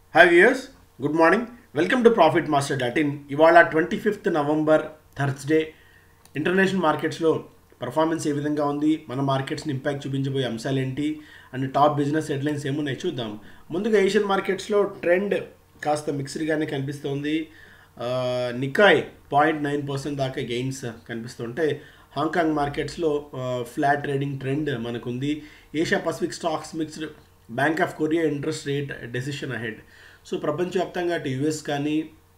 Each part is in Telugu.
హ్యావ్ ఇయర్స్ good morning welcome to profit master dot in ఇవాళ twenty fifth November Thursday international మార్కెట్స్లో పర్ఫార్మెన్స్ ఏ విధంగా ఉంది మన మార్కెట్స్ని ఇంపాక్ట్ చూపించబోయే అంశాలు ఏంటి అండ్ టాప్ బిజినెస్ హెడ్లైన్స్ ఏమున్నాయి చూద్దాం ముందుగా ఏషియన్ మార్కెట్స్లో ట్రెండ్ కాస్త మిక్స్డ్గానే కనిపిస్తోంది ఆ, నికాయ్ పాయింట్ నైన్ పర్సెంట్ దాకా గెయిన్స్ కనిపిస్తుంటే హాంకాంగ్ మార్కెట్స్లో ఫ్లాట్ ట్రేడింగ్ ట్రెండ్ మనకుంది Asia Pacific stocks mixed bank of Korea interest rate decision ahead so ప్రపంచవ్యాప్తంగా అటు యుఎస్ కానీ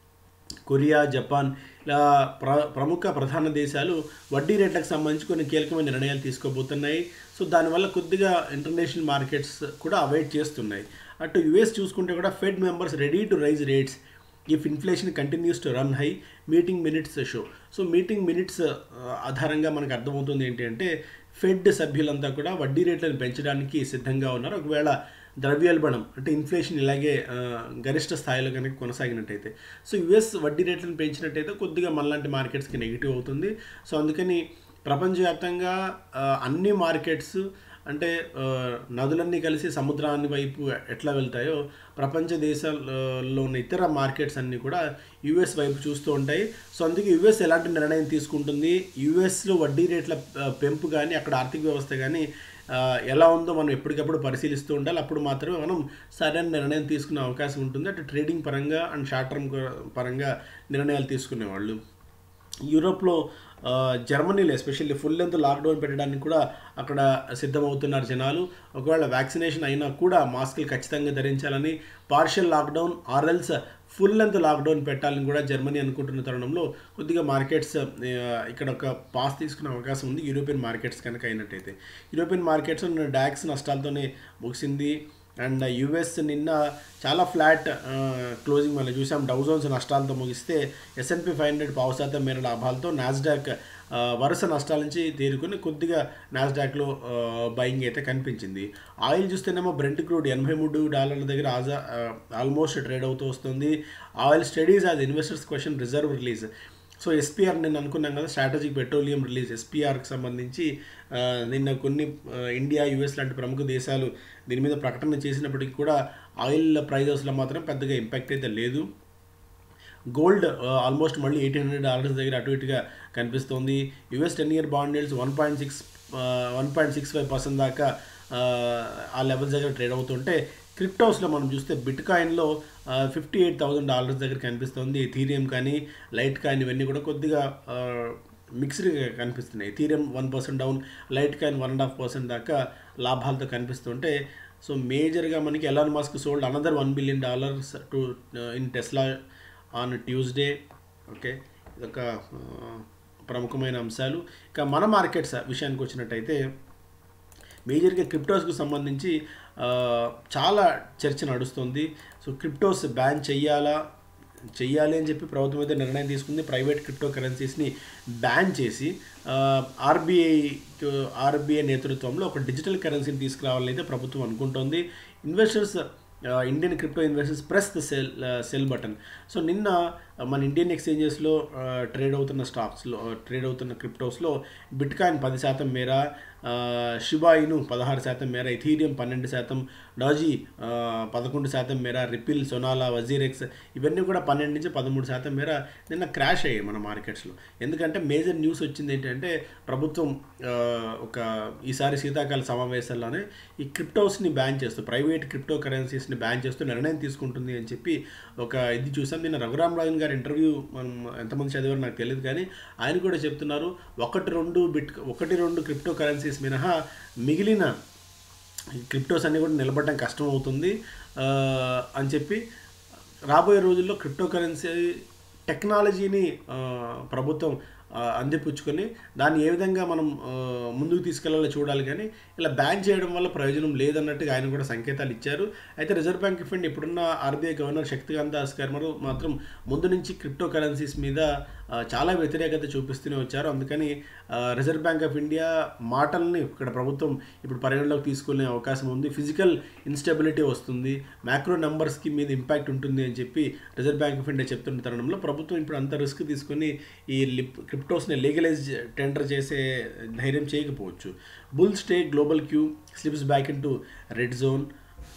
కొరియా జపాన్ ఇలా ప్ర ప్రముఖ ప్రధాన దేశాలు వడ్డీ రేట్లకు సంబంధించి కొన్ని కీలకమైన నిర్ణయాలు తీసుకోబోతున్నాయి సో దానివల్ల కొద్దిగా ఇంటర్నేషనల్ మార్కెట్స్ కూడా అవాయిడ్ చేస్తున్నాయి అటు యుఎస్ చూసుకుంటే కూడా Fed members ready to raise rates if inflation continues to run high meeting minutes show so meeting minutes ఆధారంగా మనకు అర్థమవుతుంది ఏంటి అంటే ఫెడ్ సభ్యులంతా కూడా వడ్డీ రేట్లను పెంచడానికి సిద్ధంగా ఉన్నారు ఒకవేళ ద్రవ్యోల్బణం అంటే ఇన్ఫ్లేషన్ ఇలాగే ఆ, గరిష్ట స్థాయిలో కనుక కొనసాగినట్టయితే సో యుఎస్ వడ్డీ రేట్లను పెంచినట్టయితే కొద్దిగా మనలాంటి మార్కెట్స్కి నెగిటివ్ అవుతుంది సో అందుకని ప్రపంచవ్యాప్తంగా ఆ, అన్ని మార్కెట్స్ అంటే ఆ, నదులన్నీ కలిసి సముద్రాన్ని వైపు ఎట్లా వెళ్తాయో ప్రపంచ దేశాల్లో ఉన్న ఇతర మార్కెట్స్ అన్నీ కూడా యుఎస్ వైపు చూస్తూ ఉంటాయి సో అందుకే యుఎస్ ఎలాంటి నిర్ణయం తీసుకుంటుంది యుఎస్లో వడ్డీ రేట్ల ఆ, పెంపు కానీ అక్కడ ఆర్థిక వ్యవస్థ కానీ ఆ, ఎలా ఉందో మనం ఎప్పటికప్పుడు పరిశీలిస్తూ ఉండాలి అప్పుడు మాత్రమే మనం సరైన నిర్ణయం తీసుకునే అవకాశం ఉంటుంది అటు ట్రేడింగ్ పరంగా అండ్ షార్ట్ టర్మ్ పరంగా నిర్ణయాలు తీసుకునేవాళ్ళు యూరోప్లో ఆ, జర్మనీలో ఎస్పెషల్లీ ఫుల్ లెంత్ లాక్డౌన్ పెట్టడానికి కూడా అక్కడ సిద్ధమవుతున్నారు జనాలు ఒకవేళ వ్యాక్సినేషన్ అయినా కూడా మాస్కులు ఖచ్చితంగా ధరించాలని partial lockdown or else full length lockdown పెట్టాలని కూడా జర్మనీ అనుకుంటున్న తరుణంలో కొద్దిగా మార్కెట్స్ ఆ, ఇక్కడ ఒక పాస్ తీసుకునే అవకాశం ఉంది యూరోపియన్ మార్కెట్స్ కనుక అయినట్టయితే యూరోపియన్ మార్కెట్స్ డాక్స్ నష్టాలతోనే ముగిసింది అండ్ యుఎస్ నిన్న చాలా ఫ్లాట్ క్లోజింగ్ మనం చూసాం డౌజోన్స్ నష్టాలతో ముగిస్తే ఎస్ఎన్పి ఫైవ్ హండ్రెడ్ పావు శాతం మేర లాభాలతో నాస్డాక్ ఆ, వరుస నష్టాల నుంచి తేరుకొని కొద్దిగా నాస్డాక్లో బయింగ్ అయితే కనిపించింది ఆయిల్ చూస్తేనేమో బ్రెంట్ క్రూడ్ ఎనభై మూడు డాలర్ల దగ్గర ఆజా ఆల్మోస్ట్ ట్రేడ్ అవుతూ వస్తుంది oil steadies as investors question reserve release so SPR నేను అనుకున్నాం కదా స్ట్రాటజిక్ పెట్రోలియం రిలీజ్ ఎస్పీఆర్కి సంబంధించి ఆ, నిన్న కొన్ని ఆ, ఇండియా యుఎస్ లాంటి ప్రముఖ దేశాలు దీని మీద ప్రకటన చేసినప్పటికీ కూడా ఆయిల్ ప్రైజెస్లో మాత్రం పెద్దగా ఇంపాక్ట్ అయితే లేదు గోల్డ్ ఆల్మోస్ట్ మళ్ళీ ఎయిట్ హండ్రెడ్ డాలర్స్ దగ్గర అటు ఇటుగా కనిపిస్తోంది యుఎస్ టెన్ ఇయర్ బాండ్ డీల్స్ one point six one point six five percent దాకా ఆ, ఆ లెవెల్స్ దగ్గర ట్రేడ్ అవుతుంటే క్రిప్టోస్లో మనం చూస్తే బిట్ కాయిన్లో ఫిఫ్టీ ఎయిట్ థౌసండ్ డాలర్స్ దగ్గర కనిపిస్తుంది ఎథీరియం కానీ లైట్ కాయిన్ ఇవన్నీ కూడా కొద్దిగా మిక్స్డ్గా కనిపిస్తున్నాయి Ethereum one percent down litecoin one and half percent దాకా లాభాలతో కనిపిస్తుంటే సో మేజర్గా మనకి Elon Musk sold another one billion dollars to in Tesla on Tuesday okay ఇదొక ఆ, ప్రముఖమైన అంశాలు ఇక మన మార్కెట్స్ విషయానికి వచ్చినట్టయితే మేజర్గా క్రిప్టోస్కు సంబంధించి ఆ, చాలా చర్చ నడుస్తుంది సో క్రిప్టోస్ బ్యాన్ చెయ్యాలా చెయ్యాలి అని చెప్పి ప్రభుత్వం అయితే నిర్ణయం తీసుకుంది ప్రైవేట్ క్రిప్టో కరెన్సీస్ని బ్యాన్ చేసి ఆర్బీఐ ఆర్బీఐ నేతృత్వంలో ఒక డిజిటల్ కరెన్సీని తీసుకురావాలని అయితే ప్రభుత్వం అనుకుంటోంది investors Indian crypto investors press the sell sell button so నిన్న ఆ, మన ఇండియన్ ఎక్స్చేంజెస్లో ట్రేడ్ అవుతున్న స్టాక్స్లో ట్రేడ్ అవుతున్న క్రిప్టోస్లో బిట్ కాయిన్ పది శాతం మేర షిబాయిను పదహారు శాతం మేర ఇథీరియం పన్నెండు శాతం డాజీ ఆ, పదకొండు శాతం మేర రిపిల్ సొనాలా వజీరెక్స్ ఇవన్నీ కూడా పన్నెండు నుంచి పదమూడు శాతం మేర నిన్న క్రాష్ అయ్యాయి మన మార్కెట్స్లో ఎందుకంటే మేజర్ న్యూస్ వచ్చింది ఏంటంటే ప్రభుత్వం ఆ, ఒక ఈసారి శీతాకాల సమావేశాల్లోనే ఈ క్రిప్టోస్ని బ్యాన్ చేస్తూ ప్రైవేట్ క్రిప్టో కరెన్సీస్ని బ్యాన్ చేస్తూ నిర్ణయం తీసుకుంటుంది అని చెప్పి ఒక ఇది చూసాం నిన్న రఘురామ్ రాజన్ గారి ఇంటర్వ్యూ మనం ఎంతమంది చదివారో నాకు తెలియదు కానీ ఆయన కూడా చెప్తున్నారు ఒకటి రెండు బిట్ ఒకటి రెండు క్రిప్టో కరెన్సీస్ మినహా మిగిలిన క్రిప్టోస్ అన్నీ కూడా నిలబడడం కష్టం అవుతుంది ఆ, అని చెప్పి రాబోయే రోజుల్లో క్రిప్టో కరెన్సీ టెక్నాలజీని ఆ, ప్రభుత్వం ఆ, అందిపుచ్చుకొని దాన్ని ఏ విధంగా మనం ఆ, ముందుకు తీసుకెళ్లాలో చూడాలి కానీ ఇలా బ్యాన్ చేయడం వల్ల ప్రయోజనం లేదన్నట్టుగా ఆయన కూడా సంకేతాలు ఇచ్చారు అయితే రిజర్వ్ బ్యాంక్ ఆఫ్ ఇండియా ఇప్పుడున్న ఆర్బీఐ గవర్నర్ శక్తికాంత దాస్ గారు మాత్రం ముందు నుంచి క్రిప్టో కరెన్సీస్ మీద ఆ, చాలా వ్యతిరేకత చూపిస్తూనే వచ్చారు అందుకని ఆ, రిజర్వ్ బ్యాంక్ ఆఫ్ ఇండియా మాటల్ని ఇక్కడ ప్రభుత్వం ఇప్పుడు పరిగణలోకి తీసుకునే అవకాశం ఉంది ఫిజికల్ ఇన్స్టెబిలిటీ వస్తుంది మ్యాక్రో నెంబర్స్కి మీద ఇంపాక్ట్ ఉంటుంది అని చెప్పి రిజర్వ్ బ్యాంక్ ఆఫ్ ఇండియా చెప్తున్న తరుణంలో ప్రభుత్వం ఇప్పుడు అంత రిస్క్ తీసుకొని ఈ లిప్ క్రిప్టోస్ని లీగలైజ్ టెండర్ చేసే ధైర్యం చేయకపోవచ్చు bull stay global cue slips back into red zone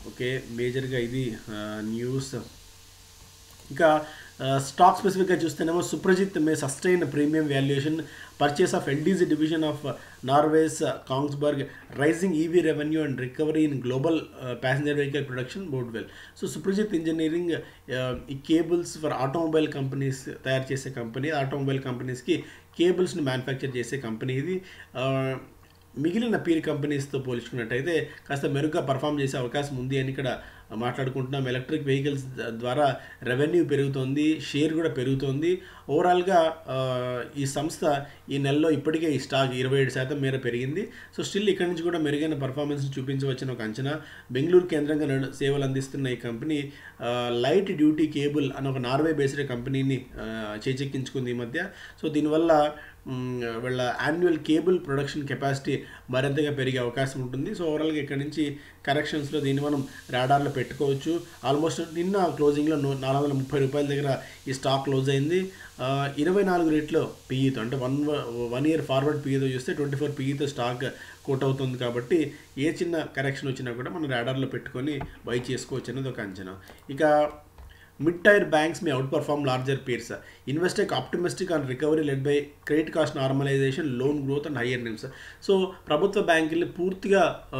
okay మేజర్గా ఇది న్యూస్ ఇంకా స్టాక్ స్పెసిఫిక్గా చూస్తేనేమో Suprajit may sustain premium valuation purchase of LDG division of Norway's Kongsberg rising EV revenue and recovery in global passenger vehicle production bode well so Suprajit engineering ఈ కేబుల్స్ ఫర్ ఆటోమొబైల్ కంపెనీస్ తయారు చేసే కంపెనీ ఆటోమొబైల్ కంపెనీస్కి కేబుల్స్ని మ్యానుఫ్యాక్చర్ చేసే కంపెనీ ఇది మిగిలిన పీర్ కంపెనీస్తో పోల్చుకున్నట్టయితే కాస్త మెరుగ్గా పర్ఫామ్ చేసే అవకాశం ఉంది అని ఇక్కడ మాట్లాడుకుంటున్నాం ఎలక్ట్రిక్ వెహికల్స్ ద్వారా రెవెన్యూ పెరుగుతోంది షేర్ కూడా పెరుగుతోంది ఓవరాల్గా ఈ సంస్థ ఈ నెలలో ఇప్పటికే ఈ స్టాక్ ఇరవై ఏడు శాతం మేర పెరిగింది సో స్టిల్ ఇక్కడ నుంచి కూడా మెరుగైన పర్ఫార్మెన్స్ చూపించవచ్చిన ఒక అంచనా బెంగళూరు కేంద్రంగా నడు సేవలు అందిస్తున్న ఈ కంపెనీ లైట్ డ్యూటీ కేబుల్ అని ఒక నార్వే బేస్డ్ కంపెనీని చేచెక్కించుకుంది ఈ మధ్య సో దీనివల్ల వీళ్ళ యాన్యువల్ కేబుల్ ప్రొడక్షన్ కెపాసిటీ మరింతగా పెరిగే అవకాశం ఉంటుంది సో ఓవరాల్గా ఇక్కడ నుంచి కరెక్షన్స్లో దీన్ని మనం రాడార్లో పెట్టుకోవచ్చు ఆల్మోస్ట్ నిన్న క్లోజింగ్లో నాలుగు వందల ముప్పై రూపాయల దగ్గర ఈ స్టాక్ క్లోజ్ అయింది ఇరవై నాలుగు రేట్లో పీఈతో అంటే వన్ వన్ ఇయర్ ఫార్వర్డ్ పీఈతో చూస్తే ట్వంటీ ఫోర్ పీఈతో స్టాక్ కోట్ అవుతుంది కాబట్టి ఏ చిన్న కరెక్షన్ వచ్చినా కూడా మనం రాడార్లో పెట్టుకొని బై చేసుకోవచ్చు అనేది ఒక అంచనా ఇక mid tier banks may outperform larger peers Investec optimistic on recovery led by credit cost normalisation loan growth and higher NIMs so ప్రభుత్వ బ్యాంకులు పూర్తిగా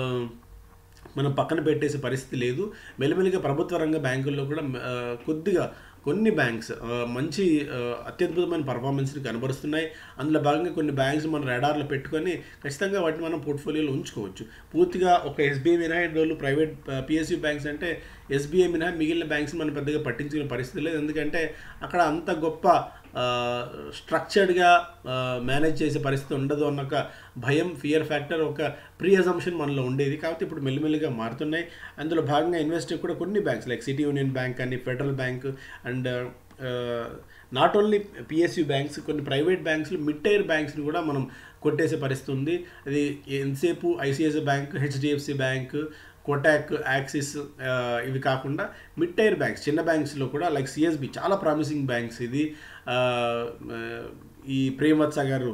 మనం పక్కన పెట్టేసే పరిస్థితి లేదు మెల్లిమెల్లిగా ప్రభుత్వ రంగ బ్యాంకుల్లో కూడా కొద్దిగా కొన్ని బ్యాంక్స్ మంచి అత్యద్భుతమైన పర్ఫార్మెన్స్ని కనబరుస్తున్నాయి అందులో భాగంగా కొన్ని బ్యాంక్స్ మన రాడార్లో పెట్టుకొని ఖచ్చితంగా వాటిని మనం పోర్ట్ఫోలియోలో ఉంచుకోవచ్చు పూర్తిగా ఒక ఎస్బీఐ మినహా రోజులు ప్రైవేట్ పిఎస్యూ బ్యాంక్స్ అంటే ఎస్బీఐ మినహా మిగిలిన బ్యాంక్స్ మనం పెద్దగా పట్టించుకునే పరిస్థితి లేదు ఎందుకంటే అక్కడ అంత గొప్ప స్ట్రక్చర్డ్గా మేనేజ్ చేసే పరిస్థితి ఉండదు అన్న ఒక భయం ఫియర్ ఫ్యాక్టర్ ఒక ప్రీ అజంప్షన్ మనలో ఉండేది కాబట్టి ఇప్పుడు మెల్లిమెల్లిగా మారుతున్నాయి అందులో భాగంగా ఇన్వెస్ట్ కూడా కొన్ని banks like City Union Bank అని Federal Bank and not only PSU banks కొన్ని ప్రైవేట్ బ్యాంక్స్లు మిడ్ టైర్ బ్యాంక్స్ని కూడా మనం కొట్టేసే పరిస్థితి ఉంది అది ఎంతసేపు ICICI Bank HDFC Bank Kotak Axis ఇవి కాకుండా మిడ్ టైర్ బ్యాంక్స్ చిన్న బ్యాంక్స్లో కూడా లైక్ సిఎస్బి చాలా ప్రామిసింగ్ బ్యాంక్స్ ఇది ఈ ప్రేమత్స గారు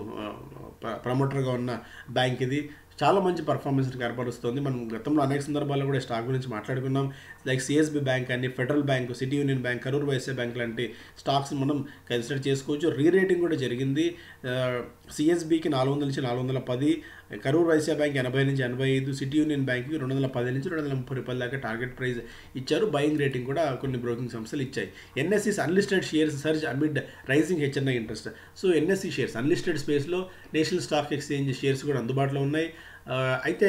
ప్రమోటర్గా ఉన్న బ్యాంక్ ఇది చాలా మంచి పర్ఫార్మెన్స్ కనపరుస్తుంది మనం గతంలో అనేక సందర్భాల్లో కూడా స్టాక్ గురించి మాట్లాడుకున్నాం లైక్ సిఎస్బి బ్యాంక్ అని Federal Bank City Union Bank Karur Vysya Bank లాంటి స్టాక్స్ మనం కన్సిడర్ చేసుకోవచ్చు రీ రేటింగ్ కూడా జరిగింది సిఎస్బికి నాలుగు వందల నుంచి నాలుగు వందల పది కరూర్ వైశ్య బ్యాంక్ ఎనభై నుంచి ఎనభై ఐదు సిటీ యూనియన్ బ్యాంక్కి రెండు వందల పది నుంచి రెండు వందల ముప్పై రూపాయల దాకా టార్గెట్ ప్రైస్ ఇచ్చారు బయింగ్ రేటింగ్ కూడా కొన్ని బ్రోకింగ్ సంస్థలు ఇచ్చాయి NSE's unlisted shares surge amid rising HNI interest so NSE shares unlisted స్పేస్లో నేషనల్ స్టాక్ ఎక్స్చేంజ్ షేర్స్ కూడా అందుబాటులో ఉన్నాయి అయితే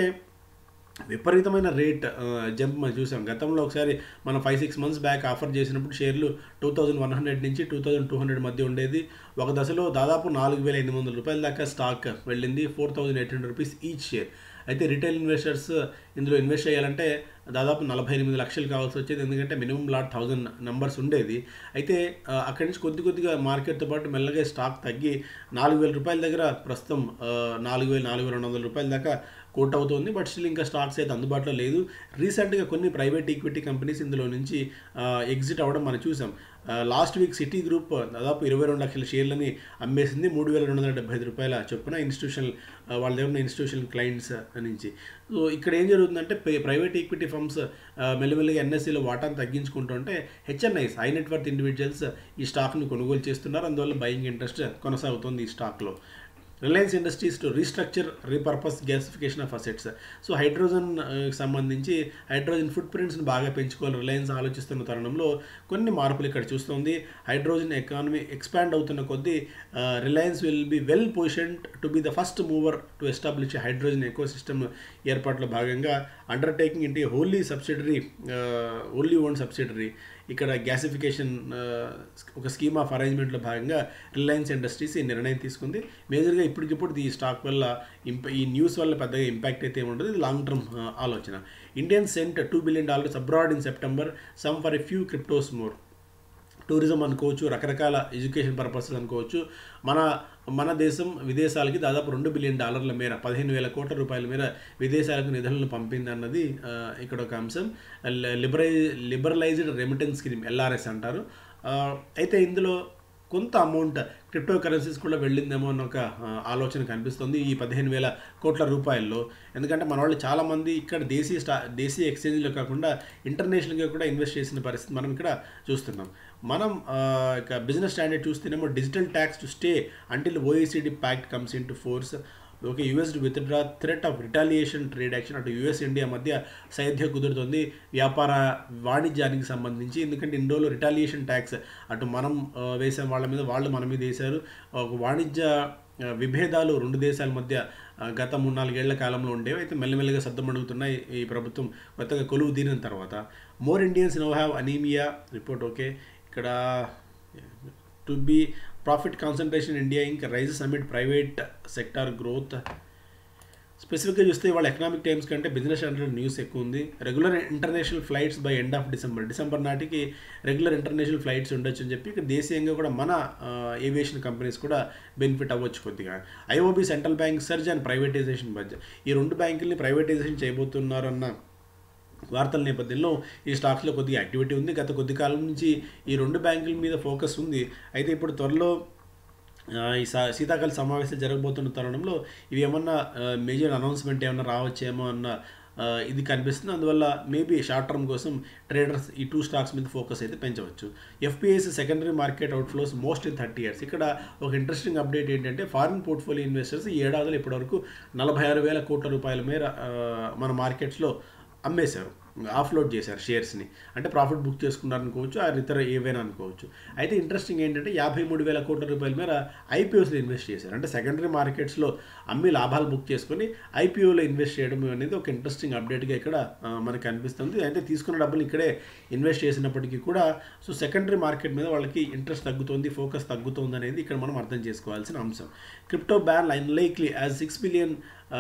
విపరీతమైన రేట్ జంప్ మనం చూసాం గతంలో ఒకసారి మనం five six months back offer చేసినప్పుడు షేర్లు టూ థౌజండ్ వన్ హండ్రెడ్ నుంచి టూ థౌజండ్ టూ హండ్రెడ్ మధ్య ఉండేది ఒక దశలో దాదాపు నాలుగు వేల ఎనిమిది వందల రూపాయల దాకా స్టాక్ వెళ్ళింది four thousand eight hundred rupees each share అయితే రిటైల్ ఇన్వెస్టర్స్ ఇందులో ఇన్వెస్ట్ చేయాలంటే దాదాపు నలభై ఎనిమిది లక్షలు కావాల్సి వచ్చేది ఎందుకంటే మినిమం లాట్ థౌజండ్ నెంబర్స్ ఉండేది అయితే అక్కడి నుంచి కొద్ది కొద్దిగా మార్కెట్తో పాటు మెల్లగా స్టాక్ తగ్గి నాలుగు వేల రూపాయల దగ్గర ప్రస్తుతం నాలుగు వేల నాలుగు వేల రెండు వందల రూపాయల దాకా కోట్ అవుతుంది బట్ స్టిల్ ఇంకా స్టాక్స్ అయితే అందుబాటులో లేదు రీసెంట్గా కొన్ని ప్రైవేట్ ఈక్విటీ కంపెనీస్ ఇందులో నుంచి ఎగ్జిట్ అవ్వడం మనం చూసాం లాస్ట్ వీక్ సిటీ గ్రూప్ దాదాపు ఇరవై రెండు లక్షల షేర్లని అమ్మేసింది మూడు వేల రెండు వందల డెబ్బై ఐదు రూపాయల చొప్పున ఇన్స్టిట్యూషనల్ వాళ్ళ దగ్గర ఉన్న ఇన్స్టిట్యూషనల్ క్లయింట్స్ నుంచి సో ఇక్కడ ఏం జరుగుతుందంటే ప్రైవేట్ ఈక్విటీ ఫర్మ్స్ మెల్లిమెల్లిగా ఎన్ఎస్సీలో వాటాను తగ్గించుకుంటుంటే హెచ్ఎన్ఐస్ హై నెట్వర్త్ ఇండివిజువల్స్ ఈ స్టాక్ని కొనుగోలు చేస్తున్నారు అందువల్ల బయింగ్ ఇంట్రెస్ట్ కొనసాగుతుంది ఈ స్టాక్లో Reliance Industries to restructure repurpose gasification of assets so hydrogen సంబంధించి హైడ్రోజన్ ఫుట్ ప్రింట్స్ని బాగా పెంచుకోవాలి రిలయన్స్ ఆలోచిస్తున్న తరుణంలో కొన్ని మార్పులు ఇక్కడ చూస్తుంది హైడ్రోజన్ ఎకానమీ ఎక్స్పాండ్ అవుతున్న కొద్దీ Reliance will be well position to be the first mover to establish hydrogen ecosystem ఏర్పాట్లో భాగంగా undertaking into wholly subsidiary only own subsidiary ఇక్కడ గ్యాసిఫికేషన్ ఒక స్కీమ్ ఆఫ్ అరేంజ్మెంట్లో భాగంగా రిలయన్స్ ఇండస్ట్రీస్ ఈ నిర్ణయం తీసుకుంది మేజర్గా ఇప్పటికిప్పుడు ఈ స్టాక్ వల్ల ఇంప ఈ న్యూస్ వల్ల పెద్దగా ఇంపాక్ట్ అయితే ఉండదు ఇది లాంగ్ టర్మ్ ఆలోచన Indian sent two billion dollars abroad in September some for a few cryptos more tourism అనుకోవచ్చు రకరకాల ఎడ్యుకేషన్ పర్పసెస్ అనుకోవచ్చు మన మన దేశం విదేశాలకి దాదాపు రెండు బిలియన్ డాలర్ల మేర పదిహేను వేల కోట్ల రూపాయల మేర విదేశాలకు నిధులను పంపింది అన్నది ఇక్కడ ఒక అంశం లిబరై లిబరలైజ్డ్ రెమిటెన్స్ స్కీమ్ ఎల్ఆర్ఎస్ అంటారు అయితే ఇందులో కొంత అమౌంట్ క్రిప్టో కరెన్సీస్ కూడా వెళ్ళిందేమో అన్న ఒక ఆ, ఆలోచన కనిపిస్తుంది ఈ పదిహేను వేల కోట్ల రూపాయల్లో ఎందుకంటే మన వాళ్ళు చాలామంది ఇక్కడ దేశీయ స్టా దేశీయ ఎక్స్చేంజ్లో కాకుండా ఇంటర్నేషనల్గా కూడా ఇన్వెస్ట్ చేసిన పరిస్థితి మనం ఇక్కడ చూస్తున్నాం మనం ఆ, ఇక బిజినెస్ స్టాండర్డ్ చూస్తేనేమో digital tax to stay until OECD pact comes into force okay US withdraw threat of retaliation trade action అటు యూఎస్ ఇండియా మధ్య సైద్య కుదురుతుంది వ్యాపార వాణిజ్యానికి సంబంధించి ఎందుకంటే ఇండోలో రిటాలియేషన్ ట్యాక్స్ అటు మనం ఆ, వేసాం వాళ్ళ మీద వాళ్ళు మన మీద వేశారు ఒక వాణిజ్య ఆ, విభేదాలు రెండు దేశాల మధ్య ఆ, గత మూడు నాలుగేళ్ల కాలంలో ఉండేవి అయితే మెల్లమెల్లగా సర్దమడుగుతున్నాయి ఈ ప్రభుత్వం కొత్తగా కొలువు తీరిన తర్వాత more Indians now have anaemia report okay ఇక్కడ to be profit concentration India Inc rises amid private sector growth స్పెసిఫిక్గా చూస్తే వాళ్ళ ఎకనామిక్ టైమ్స్ కంటే బిజినెస్ స్టాండర్డ్ న్యూస్ ఎక్కువ ఉంది regular international flights by end of December December నాటికి రెగ్యులర్ ఇంటర్నేషనల్ ఫ్లైట్స్ ఉండొచ్చు అని చెప్పి ఇక దేశీయంగా కూడా మన ఏవియేషన్ కంపెనీస్ కూడా బెనిఫిట్ అవ్వచ్చు కొద్దిగా IOB Central Bank surge and privatisation budget ఈ రెండు బ్యాంకుల్ని ప్రైవేటైజేషన్ చేయబోతున్నారన్న వార్తల నేపథ్యంలో ఈ స్టాక్స్లో కొద్దిగా యాక్టివిటీ ఉంది గత కొద్ది కాలం నుంచి ఈ రెండు బ్యాంకుల మీద ఫోకస్ ఉంది అయితే ఇప్పుడు త్వరలో ఆ, ఈ సా శీతాకాల సమావేశాలు జరగబోతున్న తరుణంలో ఇవి ఏమన్నా మేజర్ అనౌన్స్మెంట్ ఏమన్నా రావచ్చేమో అన్న ఆ, ఇది కనిపిస్తుంది అందువల్ల మేబీ షార్ట్ టర్మ్ కోసం ట్రేడర్స్ ఈ టూ స్టాక్స్ మీద ఫోకస్ అయితే పెంచవచ్చు FPIs secondary market outflows most in thirty years ఇక్కడ ఒక ఇంట్రెస్టింగ్ అప్డేట్ ఏంటంటే ఫారిన్ పోర్ట్ఫోలియో ఇన్వెస్టర్స్ ఈ ఏడాదిలో ఇప్పటివరకు నలభై ఆరు వేల కోట్ల రూపాయల మేర ఆ, మన మార్కెట్స్లో అమ్మేశారు ఆఫ్లోడ్ చేశారు షేర్స్ని అంటే ప్రాఫిట్ బుక్ చేసుకున్నారు అనుకోవచ్చు ఆ ఇతర ఏవైనా అనుకోవచ్చు అయితే ఇంట్రెస్టింగ్ ఏంటంటే యాభై మూడు వేల కోట్ల రూపాయల మేర ఐపీఓస్లో ఇన్వెస్ట్ చేశారు అంటే సెకండరీ మార్కెట్స్లో అమ్మి లాభాలు బుక్ చేసుకొని ఐపీఓలో ఇన్వెస్ట్ చేయడం అనేది ఒక ఇంట్రెస్టింగ్ అప్డేట్గా ఇక్కడ ఆ, మనకు అనిపిస్తుంది అయితే తీసుకున్న డబ్బులు ఇక్కడే ఇన్వెస్ట్ చేసినప్పటికీ కూడా సో సెకండరీ మార్కెట్ మీద వాళ్ళకి ఇంట్రెస్ట్ తగ్గుతుంది ఫోకస్ తగ్గుతుంది అనేది ఇక్కడ మనం అర్థం చేసుకోవాల్సిన అంశం crypto ban unlikely as six billion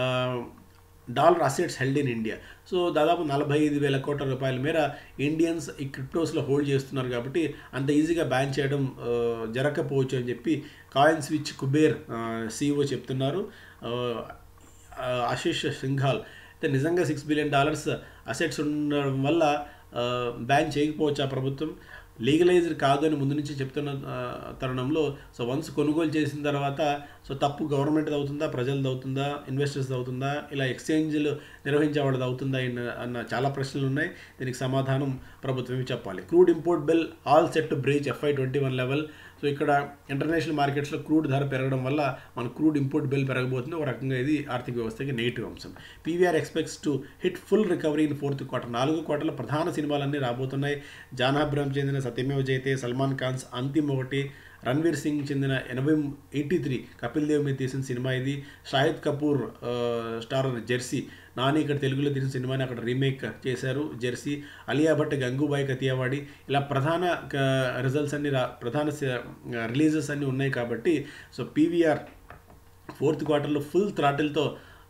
dollar assets held in India so దాదాపు నలభై ఐదు వేల కోట్ల రూపాయల మేర ఇండియన్స్ ఈ క్రిప్టోస్లో హోల్డ్ చేస్తున్నారు కాబట్టి అంత ఈజీగా బ్యాన్ చేయడం ఆ, జరగకపోవచ్చు అని చెప్పి కాయిన్ స్విచ్ కుబేర్ సీఈఓ చెప్తున్నారు ఆ, ఆ, ఆశిష్ సింఘాల్ అయితే నిజంగా సిక్స్ బిలియన్ డాలర్స్ అసెట్స్ ఉండడం వల్ల బ్యాన్ చేయకపోవచ్చు ఆ ప్రభుత్వం లీగలైజ్డ్ కాదు అని ముందు నుంచి చెప్తున్న ఆ, తరుణంలో సో వన్స్ కొనుగోలు చేసిన తర్వాత సో తప్పు గవర్నమెంట్ అవుతుందా ప్రజలది అవుతుందా ఇన్వెస్టర్స్ అవుతుందా ఇలా ఎక్స్చేంజ్లు నిర్వహించే వాళ్ళది అవుతుందా అన్న- అన్న చాలా ప్రశ్నలు ఉన్నాయి దీనికి సమాధానం ప్రభుత్వమే చెప్పాలి crude import bill all set to breach FY twenty one level so ఇక్కడ ఇంటర్నేషనల్ మార్కెట్స్లో క్రూడ్ ధర పెరగడం వల్ల మన క్రూడ్ ఇంపోర్ట్ బిల్ పెరగబోతుంది ఒక రకంగా ఇది ఆర్థిక వ్యవస్థకి నెగిటివ్ అంశం PVR expects to hit full recovery in fourth quarter నాలుగు క్వార్టర్ల ప్రధాన సినిమాలన్నీ రాబోతున్నాయి జాన్ అబ్రహం చెందిన సత్యమేవ జయతే సల్మాన్ ఖాన్స్ అంతిమ్ ఒకటి రణ్వీర్ సింగ్ చెందిన ఎనభై ఎయిటీ త్రీ కపిల్ దేవ్ మీద తీసిన సినిమా ఇది షాహిద్ కపూర్ ఆ, స్టార్ జెర్సీ నాని ఇక్కడ తెలుగులో తీసిన సినిమాని అక్కడ రీమేక్ చేశారు జెర్సీ అలియా భట్ గంగూబాయ్ కతియావాడి ఇలా ప్రధాన రిజల్ట్స్ అన్ని రా ప్రధాన రిలీజెస్ అన్నీ ఉన్నాయి కాబట్టి సో పీవీఆర్ ఫోర్త్ క్వార్టర్లో ఫుల్ థ్రాటిల్తో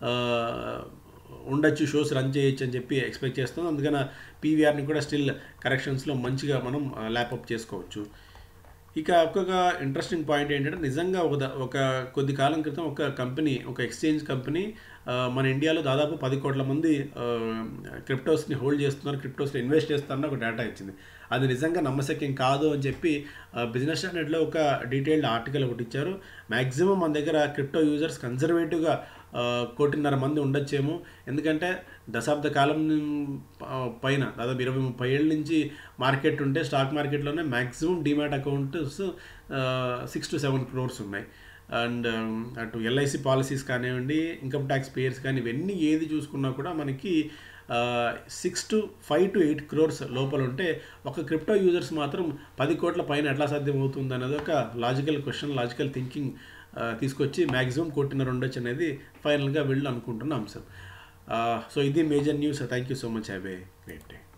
ఉండొచ్చు షోస్ రన్ చేయొచ్చు అని చెప్పి ఎక్స్పెక్ట్ చేస్తాం అందుకని పీవీఆర్ని కూడా స్టిల్ కరెక్షన్స్లో మంచిగా మనం ల్యాప్అప్ చేసుకోవచ్చు ఇక ఒక్కొక్క ఇంట్రెస్టింగ్ పాయింట్ ఏంటంటే నిజంగా ఒక ద- ఒక కొద్ది కాలం క్రితం ఒక కంపెనీ ఒక ఎక్స్చేంజ్ కంపెనీ ఆ, మన ఇండియాలో దాదాపు పది కోట్ల మంది ఆ, క్రిప్టోస్ని హోల్డ్ చేస్తున్నారు క్రిప్టోస్లో ఇన్వెస్ట్ చేస్తారని ఒక డేటా ఇచ్చింది అది నిజంగా నమ్మశక్యం కాదు అని చెప్పి ఆ, బిజినెస్ స్టాండర్డ్లో ఒక డీటెయిల్డ్ ఆర్టికల్ ఒకటి ఇచ్చారు మ్యాక్సిమం మన దగ్గర క్రిప్టో యూజర్స్ కన్జర్వేటివ్గా ఆ, కోటిన్నర మంది ఉండొచ్చేమో ఎందుకంటే దశాబ్ద కాలం ఆ, పైన దాదాపు ఇరవై ముప్పై ఏళ్ళ నుంచి మార్కెట్ ఉంటే స్టాక్ మార్కెట్లోనే maximum demat accounts six to seven crores ఉన్నాయి అండ్ అటు ఎల్ఐసి పాలసీస్ కానివ్వండి ఇన్కమ్ ట్యాక్స్ పేయర్స్ కానీ ఇవన్నీ ఏది చూసుకున్నా కూడా మనకి six to five to eight crores లోపల ఉంటే ఒక క్రిప్టో యూజర్స్ మాత్రం పది కోట్ల పైన ఎట్లా సాధ్యం అవుతుంది అనేది ఒక లాజికల్ క్వశ్చన్ లాజికల్ థింకింగ్ తీసుకొచ్చి మ్యాక్సిమం కొట్టిన ఉండొచ్చు అనేది ఫైనల్గా వీళ్ళు అనుకుంటున్న అంశం సో ఇది major news thank you so much have a great day